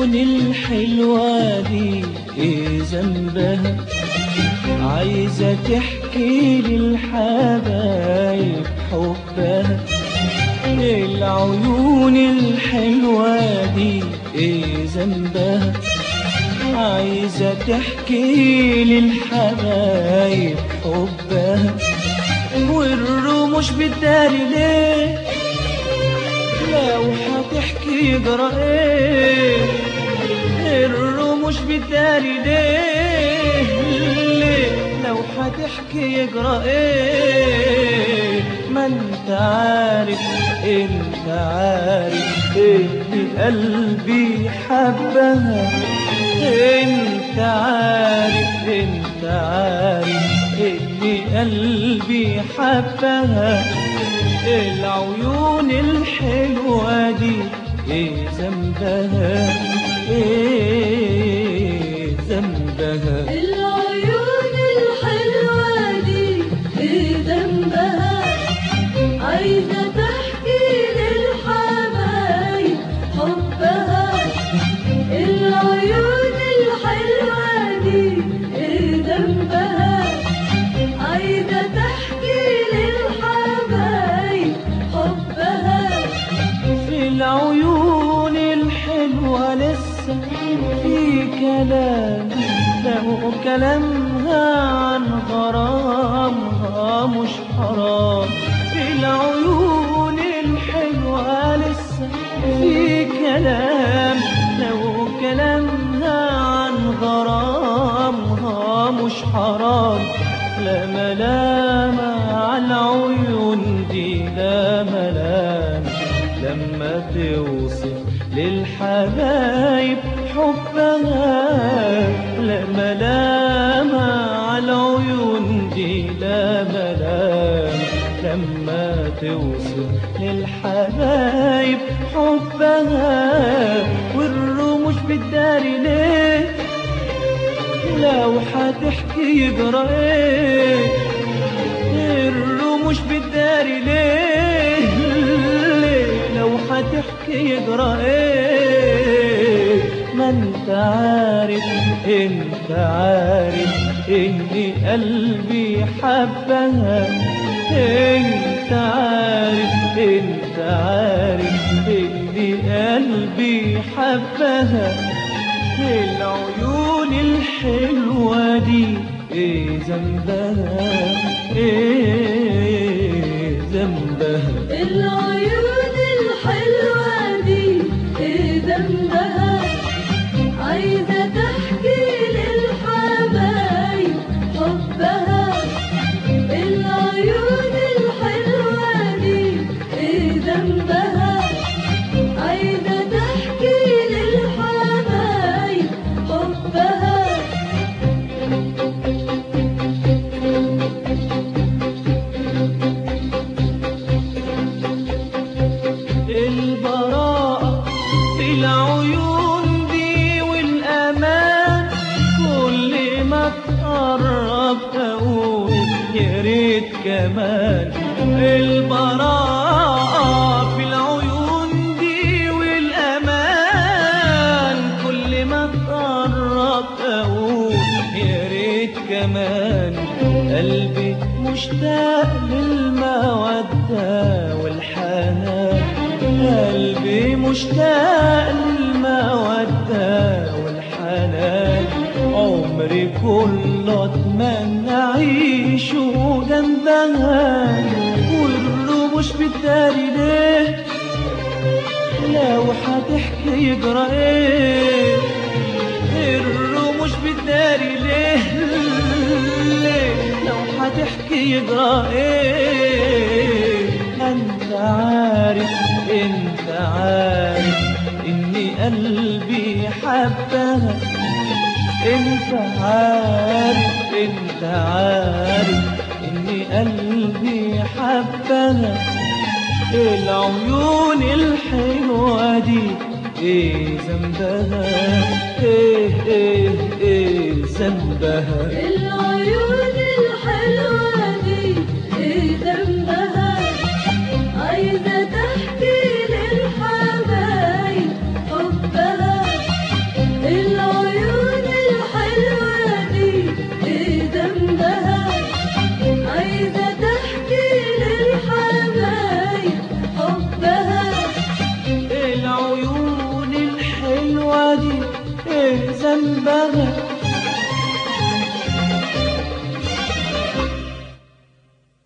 العيون الحلوة دي ايه ذنبها عايزة تحكي للحبايب حبها العيون الحلوة دي ايه ذنبها عايزة تحكي للحبايب حبها والرموش بتداري ليه لو هتحكي يجرى ايه الرموش بتداري ليه ليه لو هتحكي يجرى ايه ما انت عارف انت عارف ان قلبي حبها انت عارف انت عارف ان قلبي حبها العيون الحلوة دي ايه ذنبها ايه ذنبها العيون الحلوة دي ايه ذنبها عايزة تحكي للحبايب حبها العيون الحلوة دي ايه ذنبها عايزة تحكي للحبايب حبها في العيون الحلوة لسه في كلام لو كلامها عن غرامها مش حرام في العيون الحلوة لسه في كلام لو كلامها عن غرامها مش حرام لا ملامة على العيون دي لا ملامة لما توصف للحبايب حبها لا ملامة على العيون دي لا ملامة لما توصف للحبايب حبها والرموش بتداري ليه لو هتحكي يجرى ايه الرموش بتداري ليه ليه لو هتحكي يجرى ايه ما انت عارف انت عارف ان قلبي حبها انت عارف انت عارف ان قلبي حبها العيون الحلوة دي ايه ذنبها ايه ذنبها العيون الحلوة دي ايه ذنبها عايزة تحكي للحبايب حبها العيون الحلوة دي ايه ذنبها عايزة تحكي للحبايب حبها البراءة في العيون دي والأمان كل ما تقرب أقول يا ريت كمان البراءة في العيون دي والأمان كل ما تقرب أقول يا ريت كمان قلبي مشتاق للمودة والحنان قلبي مشتاق للمودة والحنان عمري كله اتمنى اعيش جنبها والرموش بتداري ليه لو هتحكي يجرى ايه الرموش بتداري ليه ليه لو هتحكي يجرى ايه انت عارف انت عارف اني قلبي حبها انت عارف انت عارف اني قلبي حبها العيون الحلوة دي ايه ذنبها ايه ايه ايه ذنبها العيون الحلوة دي ايه ذنبها عايزة تحكي للحبايب حبها ايه ذنبها